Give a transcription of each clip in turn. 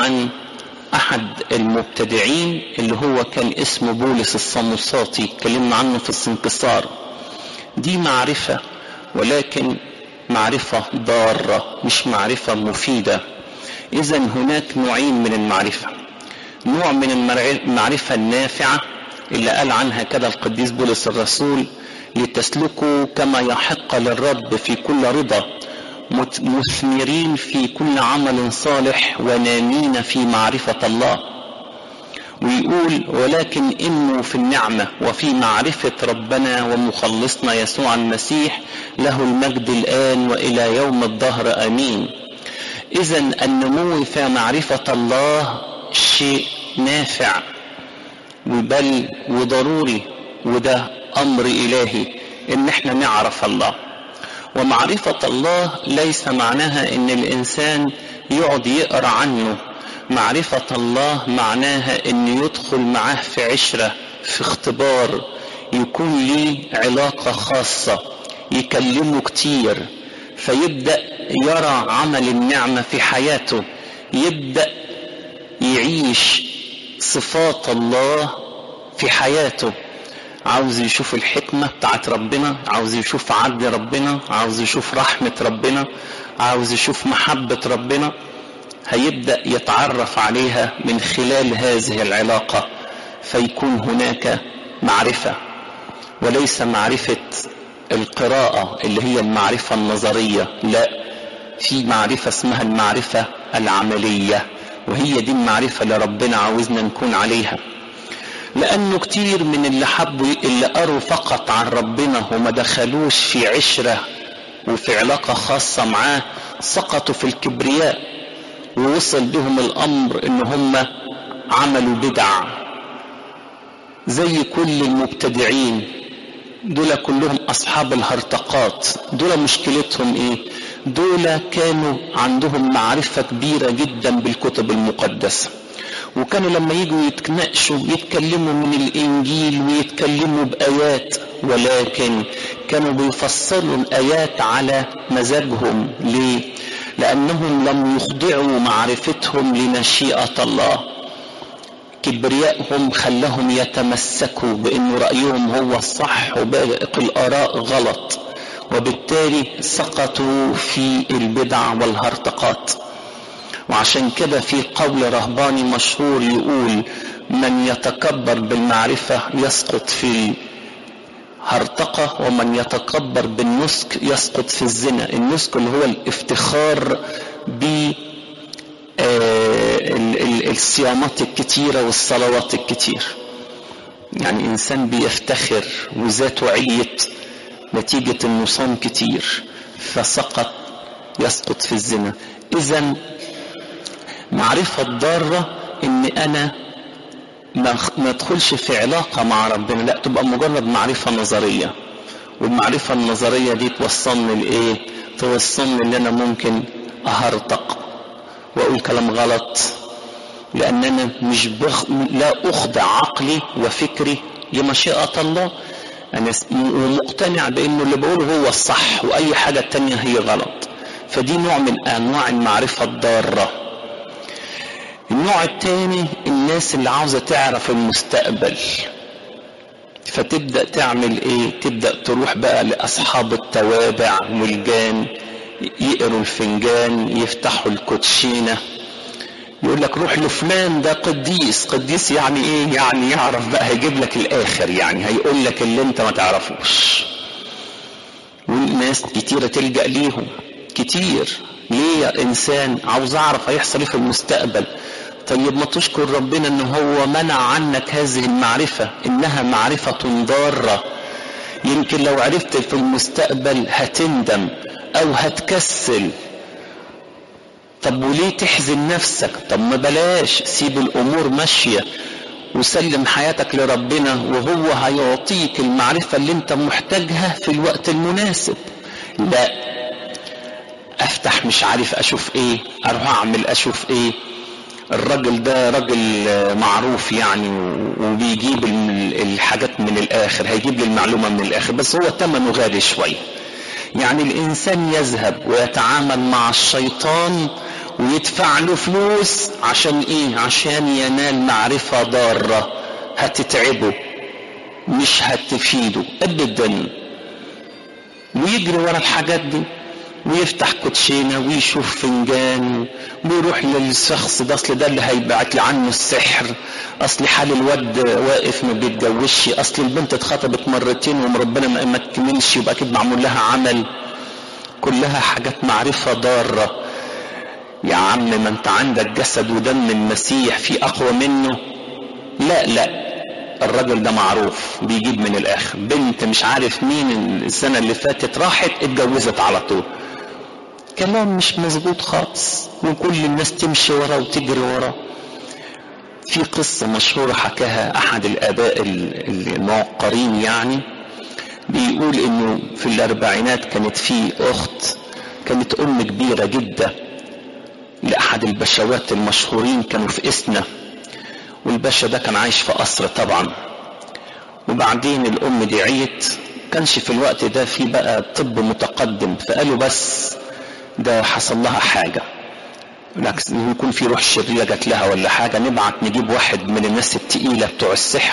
عن احد المبتدعين اللي هو كان اسمه بولس الصموساطي اتكلمنا عنه في السنكسار دي معرفة ولكن معرفة ضارة مش معرفة مفيدة اذا هناك نوعين من المعرفة نوع من المعرفة النافعة اللي قال عنها كده القديس بولس الرسول لتسلكوا كما يحق للرب في كل رضا مثمرين في كل عمل صالح ونامين في معرفة الله ويقول ولكن انه في النعمة وفي معرفة ربنا ومخلصنا يسوع المسيح له المجد الآن وإلى يوم الدهر آمين إذا النمو في معرفة الله شيء نافع بل وضروري وده أمر إلهي إن احنا نعرف الله ومعرفة الله ليس معناها ان الانسان يقعد يقرا عنه معرفة الله معناها ان يدخل معاه في عشرة في اختبار يكون ليه علاقة خاصة يكلمه كتير فيبدأ يرى عمل النعمة في حياته يبدأ يعيش صفات الله في حياته عاوز يشوف الحكمة بتاعت ربنا عاوز يشوف عدل ربنا عاوز يشوف رحمة ربنا عاوز يشوف محبة ربنا هيبدأ يتعرف عليها من خلال هذه العلاقة فيكون هناك معرفة وليس معرفة القراءة اللي هي المعرفة النظرية لا في معرفة اسمها المعرفة العملية وهي دي المعرفة اللي ربنا عاوزنا نكون عليها لانه كتير من اللي حبوا اللي قروا فقط عن ربنا وما دخلوش في عشرة وفي علاقة خاصة معاه سقطوا في الكبرياء ووصل بهم الامر ان هم عملوا بدع زي كل المبتدعين دول كلهم اصحاب الهرطقات دول مشكلتهم ايه دول كانوا عندهم معرفة كبيرة جدا بالكتب المقدسة وكانوا لما يجوا يتناقشوا يتكلموا من الانجيل ويتكلموا بايات ولكن كانوا بيفسروا الايات على مزاجهم ليه لانهم لم يخضعوا معرفتهم لمشيئه الله كبريائهم خلاهم يتمسكوا بان رايهم هو الصح وباقي الاراء غلط وبالتالي سقطوا في البدع والهرطقات وعشان كده في قول رهباني مشهور يقول من يتكبر بالمعرفة يسقط في هرطقة ومن يتكبر بالنسك يسقط في الزنا النسك اللي هو الافتخار ب الصيامات الكتيرة والصلوات الكتير يعني إنسان بيفتخر وذاته عليت نتيجة انه صام كتير فسقط يسقط في الزنا اذا معرفة ضارة ان انا ما ادخلش في علاقة مع ربنا لا تبقى مجرد معرفة نظرية والمعرفة النظرية دي توصلني لايه توصلني ان انا ممكن اهرطق واقول كلام غلط لان انا مش بخ... لا اخضع عقلي وفكري لمشيئة الله أنا ومقتنع بأنه اللي بقوله هو الصح وأي حاجة تانية هي غلط فدي نوع من أنواع المعرفة الضارة النوع التاني الناس اللي عاوزة تعرف المستقبل فتبدأ تعمل ايه تبدأ تروح بقى لأصحاب التوابع والجان يقروا الفنجان يفتحوا الكوتشينة يقول لك روح لفلان ده قديس قديس يعني ايه يعني يعرف بقى هيجيب لك الاخر يعني هيقول لك اللي انت ما تعرفوش والناس كتيرة تلجأ ليهم كتير ليه يا انسان عاوز اعرف هيحصل ايه في المستقبل طيب ما تشكر ربنا ان هو منع عنك هذه المعرفة انها معرفة ضارة يمكن لو عرفت في المستقبل هتندم او هتكسل طب وليه تحزن نفسك طب ما بلاش سيب الامور ماشية وسلم حياتك لربنا وهو هيعطيك المعرفة اللي انت محتاجها في الوقت المناسب لا افتح مش عارف اشوف ايه اروح اعمل اشوف ايه الراجل ده راجل معروف يعني وبيجيب الحاجات من الاخر هيجيب لي المعلومة من الاخر بس هو ثمنه غالي شوية يعني الانسان يذهب ويتعامل مع الشيطان ويدفع له فلوس عشان ايه عشان ينال معرفة ضارة هتتعبه مش هتفيده ابدا ويجري ورا الحاجات دي ويفتح كوتشينه ويشوف فنجان ويروح للشخص ده اصل ده اللي هيبعت لي عنه السحر اصل حال الواد واقف ما بيتجوزش اصل البنت اتخطبت مرتين وربنا ما تكملش يبقى اكيد معمول لها عمل كلها حاجات معرفه ضاره يا عم ما انت عندك جسد ودم المسيح في اقوى منه لا لا الراجل ده معروف بيجيب من الاخر بنت مش عارف مين السنه اللي فاتت راحت اتجوزت على طول كلام مش مظبوط خالص وكل الناس تمشي وراه وتجري وراه في قصة مشهورة حكاها أحد الآباء المعقرين يعني بيقول إنه في الأربعينات كانت في أخت كانت أم كبيرة جدا لأحد البشوات المشهورين كانوا في إسنا والباشا ده كان عايش في قصر طبعا وبعدين الأم دي عيت كانش في الوقت ده في بقى طب متقدم فقالوا بس ده حصل لها حاجة بالعكس يكون في روح شريرة جات لها ولا حاجة نبعت نجيب واحد من الناس التقيلة بتوع السحر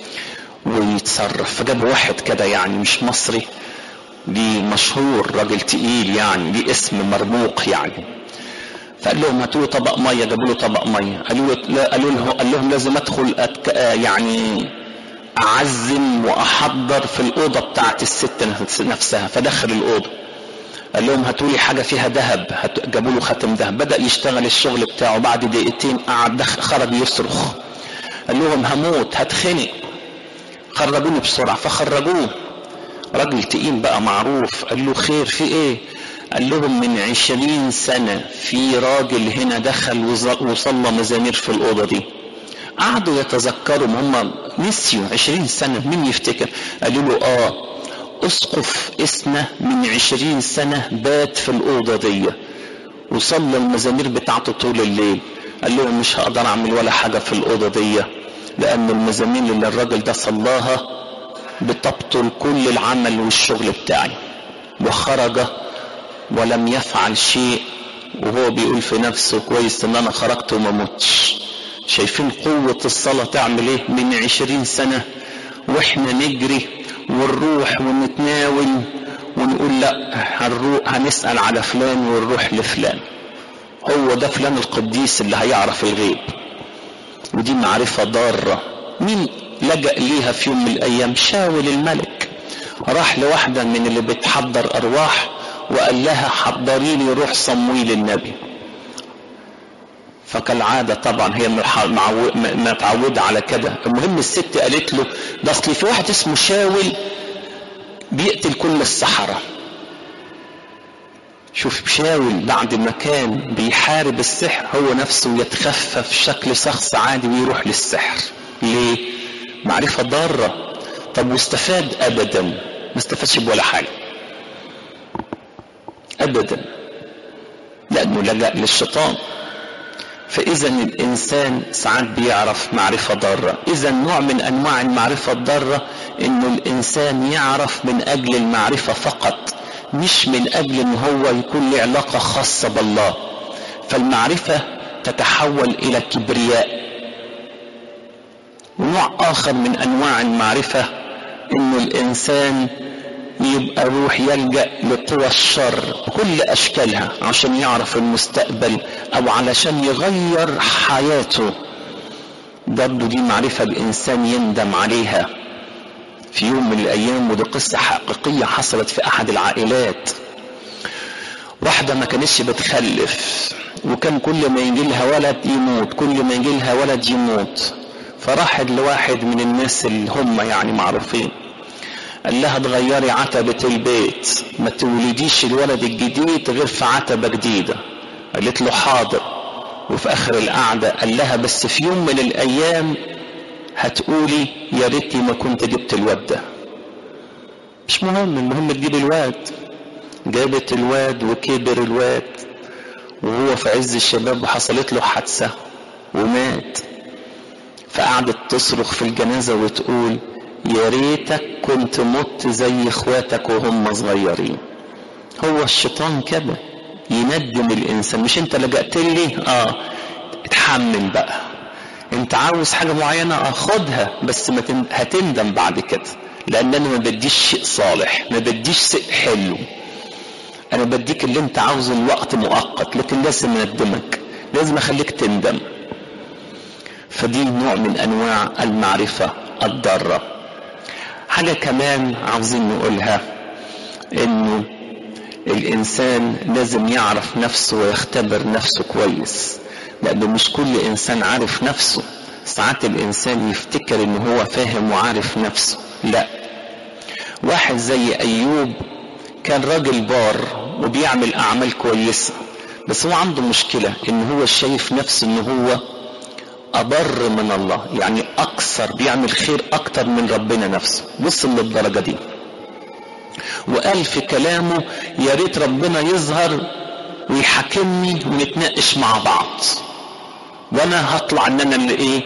ويتصرف فجابوا واحد كده يعني مش مصري دي مشهور راجل تقيل يعني ليه اسم مرموق يعني فقال لهم هاتوا له طبق ميه جابوا له طبق ميه قالوا له قالوا له قال لهم لازم ادخل أتك... يعني اعزم واحضر في الاوضه بتاعت الست نفسها فدخل الاوضه قال لهم هاتوا لي حاجه فيها ذهب هت... جابوا له خاتم ذهب بدا يشتغل الشغل بتاعه بعد دقيقتين قعد دخل خرج يصرخ قال لهم هموت هتخنق خرجوني بسرعه فخرجوه راجل تقيل بقى معروف قال له خير في ايه قال لهم من عشرين سنة في راجل هنا دخل وصلى مزامير في الأوضة دي قعدوا يتذكروا هم نسيوا عشرين سنة مين يفتكر قالوا له آه أسقف إسنا من عشرين سنة بات في الأوضة دي وصلى المزامير بتاعته طول الليل قال لهم مش هقدر أعمل ولا حاجة في الأوضة دي لأن المزامير اللي الراجل ده صلاها بتبطل كل العمل والشغل بتاعي وخرج ولم يفعل شيء وهو بيقول في نفسه كويس ان انا خرجت وما متش شايفين قوة الصلاة تعمل ايه من عشرين سنة واحنا نجري ونروح ونتناول ونقول لا هنروح هنسأل على فلان ونروح لفلان هو ده فلان القديس اللي هيعرف الغيب ودي معرفة ضارة مين لجأ ليها في يوم من الأيام شاول الملك راح لواحدة من اللي بتحضر أرواح وقال لها حضري لي روح صمويل النبي فكالعادة طبعا هي متعودة على كده المهم الست قالت له ده اصل في واحد اسمه شاول بيقتل كل السحرة شوف شاول بعد ما كان بيحارب السحر هو نفسه يتخفف شكل شخص عادي ويروح للسحر ليه معرفة ضارة طب واستفاد ابدا ما استفادش بولا حاجة ابدا لانه لجأ للشيطان فاذا الانسان ساعات بيعرف معرفة ضارة اذا نوع من انواع المعرفة الضارة انه الانسان يعرف من اجل المعرفة فقط مش من اجل ان هو يكون له علاقة خاصة بالله فالمعرفة تتحول الى كبرياء ونوع اخر من انواع المعرفة انه الانسان يبقى روح يلجأ لقوى الشر بكل أشكالها عشان يعرف المستقبل أو علشان يغير حياته برضه دي معرفة الإنسان يندم عليها في يوم من الأيام ودي قصة حقيقية حصلت في أحد العائلات واحدة ما كانتش بتخلف وكان كل ما يجي لها ولد يموت كل ما يجي لها ولد يموت فراحت لواحد من الناس اللي هم يعني معروفين قال لها تغيري عتبة البيت ما تولديش الولد الجديد غير في عتبة جديدة قالت له حاضر وفي اخر القعدة قال لها بس في يوم من الايام هتقولي يا ريتني ما كنت جبت الواد ده مش مهم المهم تجيب الواد جابت الواد وكبر الواد وهو في عز الشباب وحصلت له حادثة ومات فقعدت تصرخ في الجنازة وتقول يا ريتك كنت مت زي اخواتك وهم صغيرين هو الشيطان كده يندم الانسان مش انت لجأت لي اه اتحمل بقى انت عاوز حاجة معينة اه خدها بس ما تن... هتندم بعد كده لان انا ما بديش شيء صالح ما بديش شيء حلو انا بديك اللي انت عاوزه الوقت مؤقت لكن لازم اندمك لازم اخليك تندم فدي نوع من انواع المعرفة الضارة حاجة كمان عاوزين نقولها انه الانسان لازم يعرف نفسه ويختبر نفسه كويس لانه مش كل انسان عارف نفسه ساعات الانسان يفتكر ان هو فاهم وعارف نفسه لا واحد زي ايوب كان راجل بار وبيعمل اعمال كويسه بس هو عنده مشكله ان هو شايف نفسه ان هو أبر من الله يعني أكثر بيعمل خير أكتر من ربنا نفسه وصل للدرجة دي وقال في كلامه يا ريت ربنا يظهر ويحاكمني ونتناقش مع بعض وانا هطلع ان انا اللي ايه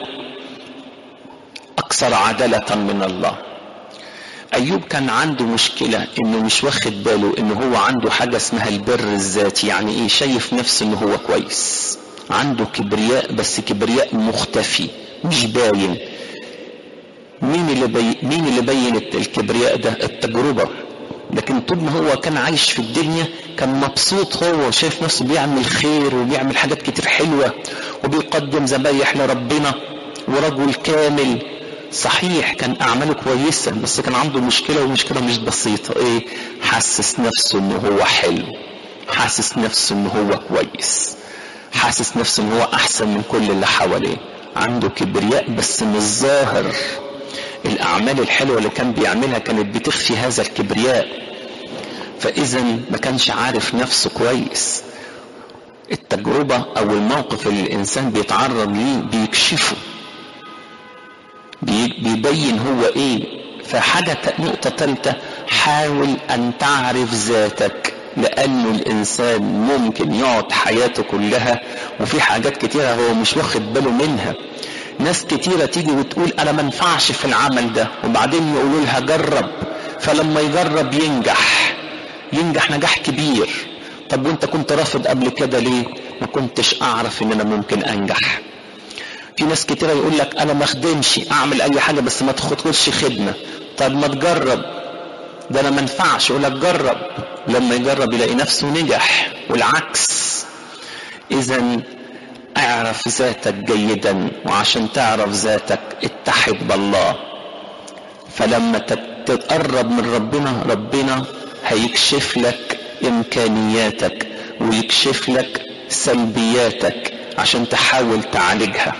اكثر عدالة من الله ايوب كان عنده مشكلة انه مش واخد باله ان هو عنده حاجة اسمها البر الذاتي يعني ايه شايف نفسه ان هو كويس عنده كبرياء بس كبرياء مختفي مش باين مين اللي بي... مين اللي بين الكبرياء ده التجربة لكن طول ما هو كان عايش في الدنيا كان مبسوط هو وشايف نفسه بيعمل خير وبيعمل حاجات كتير حلوة وبيقدم ذبايح لربنا ورجل كامل صحيح كان أعماله كويسة بس كان عنده مشكلة ومشكلة مش بسيطة إيه حاسس نفسه إنه هو حلو حاسس نفسه إنه هو كويس حاسس نفسه إنه هو أحسن من كل اللي حواليه عنده كبرياء بس مش ظاهر الأعمال الحلوة اللي كان بيعملها كانت بتخفي هذا الكبرياء فإذا ما كانش عارف نفسه كويس التجربة أو الموقف اللي الإنسان بيتعرض ليه بيكشفه بيبين هو إيه فحاجة نقطة ثالثة حاول أن تعرف ذاتك لأنه الإنسان ممكن يقعد حياته كلها وفي حاجات كتيرة هو مش واخد باله منها ناس كتيرة تيجي وتقول أنا ما ينفعش في العمل ده وبعدين يقولوا لها جرب فلما يجرب ينجح ينجح نجاح كبير طب وانت كنت رافض قبل كده ليه ما كنتش اعرف ان انا ممكن انجح في ناس كتيرة يقول لك انا ما اخدمش اعمل اي حاجة بس ما تاخدش خدمة طب ما تجرب ده انا ما ينفعش يقول لك جرب لما يجرب يلاقي نفسه نجح والعكس اذا اعرف ذاتك جيدا وعشان تعرف ذاتك اتحد بالله فلما تتقرب من ربنا ربنا هيكشف لك امكانياتك ويكشف لك سلبياتك عشان تحاول تعالجها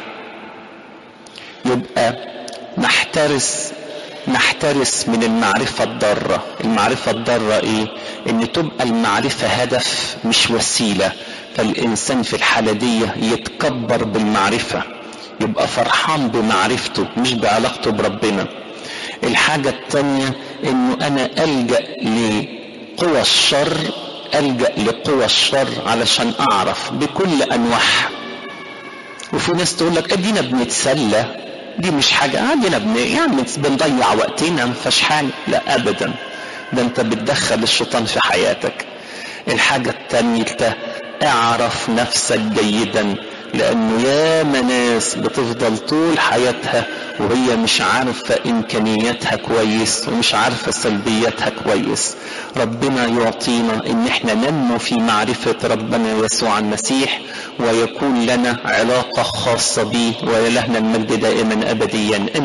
يبقى نحترس نحترس من المعرفة الضارة المعرفة الضارة ايه ان تبقى المعرفة هدف مش وسيلة فالانسان في الحالة دي يتكبر بالمعرفة يبقى فرحان بمعرفته مش بعلاقته بربنا الحاجة التانية انه انا الجأ لقوى الشر الجأ لقوى الشر علشان اعرف بكل انواعها وفي ناس تقول لك ادينا بنتسلى دي مش حاجة عندنا بن... يعني بنضيع وقتنا ما فيهاش حاجة لا ابدا ده انت بتدخل الشيطان في حياتك الحاجة التانية اعرف نفسك جيدا لانه ياما ناس بتفضل طول حياتها وهي مش عارفة امكانياتها كويس ومش عارفة سلبياتها كويس ربنا يعطينا ان احنا ننمو في معرفة ربنا يسوع المسيح ويكون لنا علاقة خاصة به ولهنا المجد دائما ابديا